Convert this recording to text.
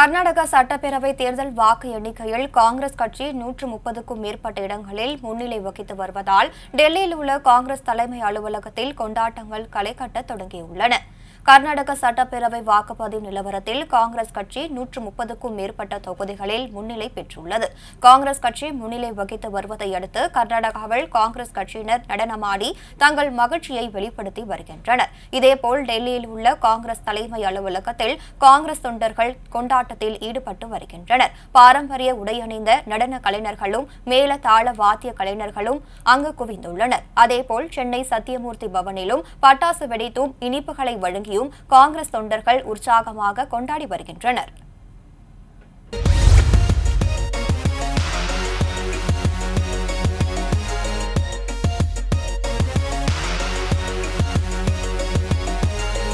கர்நாடக சட்டப்பேரவை தேர்தல் வாக்கு எண்ணிக்கையில் காங்கிரஸ் கட்சி நூற்று முப்பதுக்கும் மேற்பட்ட இடங்களில் முன்னிலை வகித்து வருவதால் டெல்லியில் உள்ள காங்கிரஸ் தலைமை அலுவலகத்தில் கொண்டாட்டங்கள் களை கட்ட தொடங்கியுள்ளன கர்நாடக சட்டப்பேரவை வாக்குப்பதிவு நிலவரத்தில் காங்கிரஸ் கட்சி நூற்று முப்பதுக்கும் மேற்பட்ட தொகுதிகளில் முன்னிலை பெற்றுள்ளது காங்கிரஸ் கட்சி முன்னிலை வகித்து வருவதை அடுத்து கர்நாடகாவில் காங்கிரஸ் கட்சியினர் நடனமாடி தங்கள் மகிழ்ச்சியை வெளிப்படுத்தி வருகின்றனர் இதேபோல் டெல்லியில் உள்ள காங்கிரஸ் தலைமை அலுவலகத்தில் காங்கிரஸ் தொண்டர்கள் கொண்டாட்டத்தில் ஈடுபட்டு வருகின்றனர் பாரம்பரிய உடையணிந்த நடன கலைஞர்களும் மேல தாள வாத்திய கலைஞர்களும் அங்கு குவிந்துள்ளனர் அதேபோல் சென்னை சத்தியமூர்த்தி பவனிலும் பட்டாசு வெடித்தும் இனிப்புகளை வழங்கியும் காங்கிரஸ் தொண்டர்கள் உற்சாகமாக கொண்டாடி வருகின்றனர்